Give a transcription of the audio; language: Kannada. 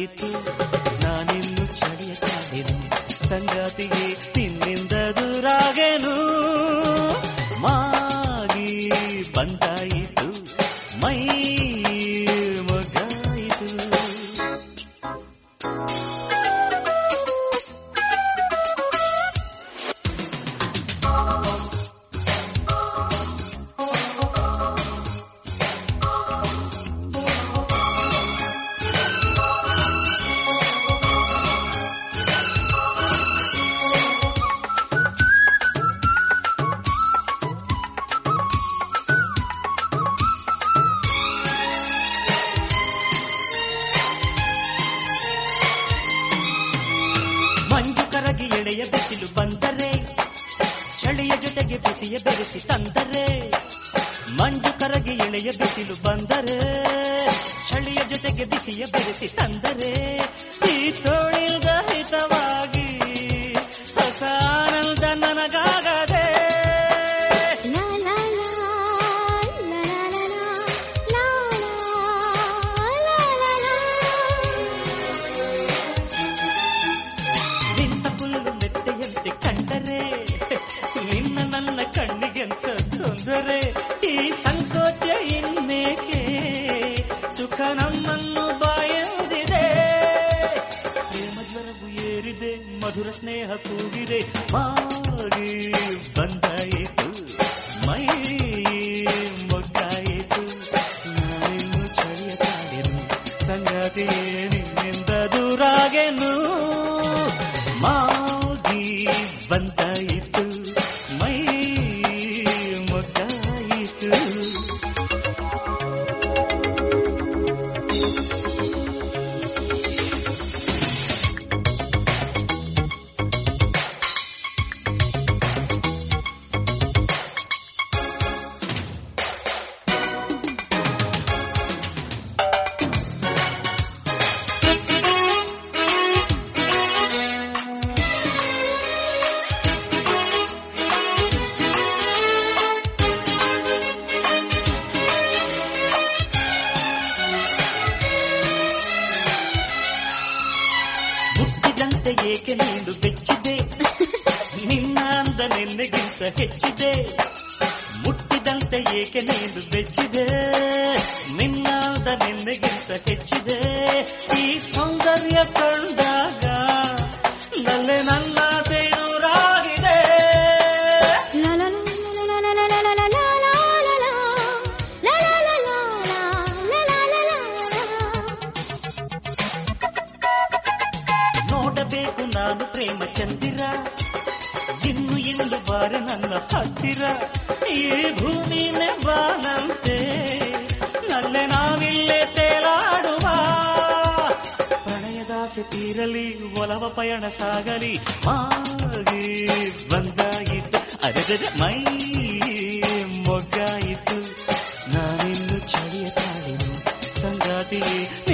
ಬಂದಾಯಿತು ನಾನಿನ್ನು ಚಳಿಯ ಕಾಡೆನು ಸಂಗಾತಿಗೆ ನಿನ್ನಿಂದ ದೂರಾಗೆನು ಮಾಗಿ ಬಂದಾಯಿತು ಮೈ ಮೊಗ್ಗಾಯಿತು ಮಂಜು ಕರಗಿ ಎಳೆಯ ಬಿಸಿಲು ಬಂದರೆ ಚಳಿಯ ಜೊತೆಗೆ ಬಿಸಿಯ ಬೆರೆಸಿ ತಂದರೆ ಮಂಜು ಕರಗಿ ಎಳೆಯ ಬಿಸಿಲು ಬಂದರೆ ಚಳಿಯ ಜೊತೆಗೆ ಬಿಸಿಯ ಬೆರೆಸಿ ತಂದರೆ ಈ ತೋಳಿದ ಹಿತವಾಗಿ ಹೊಸ ಆನಂದ ನನಗಾಗದೆ La la la, la la la la, la la la ನಿನ್ನ ಹುಲ್ಲು ಮೆತ್ತೆಯಂತೆ ಕಂಡರೆ ನಿನ್ನ ನನ್ನ ಕಣ್ಣಿಗೆಂತ ತೊಂದರೆ ಈ ಸಂಕೋಚ ಇನ್ನೇಕೆ ಸುಖ ನಮ್ಮನ್ನು ಬಾಯದಿದೆ ಪ್ರೇಮ ಜ್ವರವು ಏರಿದೆ ಮಧುರ ಸ್ನೇಹ ಕೂಗಿದೆ ಮಾರಿ ಬಂದಾಯಿತು ಮೈ ಮೊಗ್ಗಾಯಿತು ನಾನಿನ್ನು ಚಳಿಯ ಕಾಡೆನು ಸಂಗತಿ ನಿನ್ನಿಂದ ದೂರಾಗೆನು ಮಾಗಿ ಬಂದಾಯಿತು ಮೈ ಮೊಗ್ಗಾಯಿತು ಮುಟ್ಟಿದಂತೆ ಏಕೆ ನೀನು ಬೆಚ್ಚಿದೆ ನಿನ್ನ ಅಂದ ನಿನ್ನೆಗಿಂತ ಹೆಚ್ಚಿದೆ ಮುಟ್ಟಿದಂತೆ ಏಕೆ ನೀನು ಬೆಚ್ಚಿದೆ ನಿನ್ನ ಅಂದ ನಿನ್ನೆಗಿಂತ ಹೆಚ್ಚಿದೆ ಈ ಸೌಂದರ್ಯ ಕಂಡಾಗ ನಲ್ಲೆ ನನ್ನ ಸೇನೂರಾಗಿದೆ La la la la la la la la la la la la la la la la la la la la ನೋಡಬೇಕು ನಾನು ಪ್ರೇಮ ಚಂದಿರ ಇನ್ನು ಇಂದು ಬಾರ ನನ್ನ ಹತ್ತಿರ ಈ ಭೂಮಿನೇ ಬಾನಂತೆ ನಲ್ಲೆ ನಾವಿಲ್ಲೇ ತೇಲಾಡುವ ಪ್ರಣಯದಾಸೆ ತೀರಲಿ ಒಲವ ಪಯಣ ಸಾಗಲಿ ಮಾಗಿ ಬಂದಾಯಿತು ಅರೆದರೆ ಮೈ ಮೊಗ್ಗಾಯಿತು ನಾನಿನ್ನು ಚಳಿಯ ತಾಳೆನು ಸಂಗಾತಿ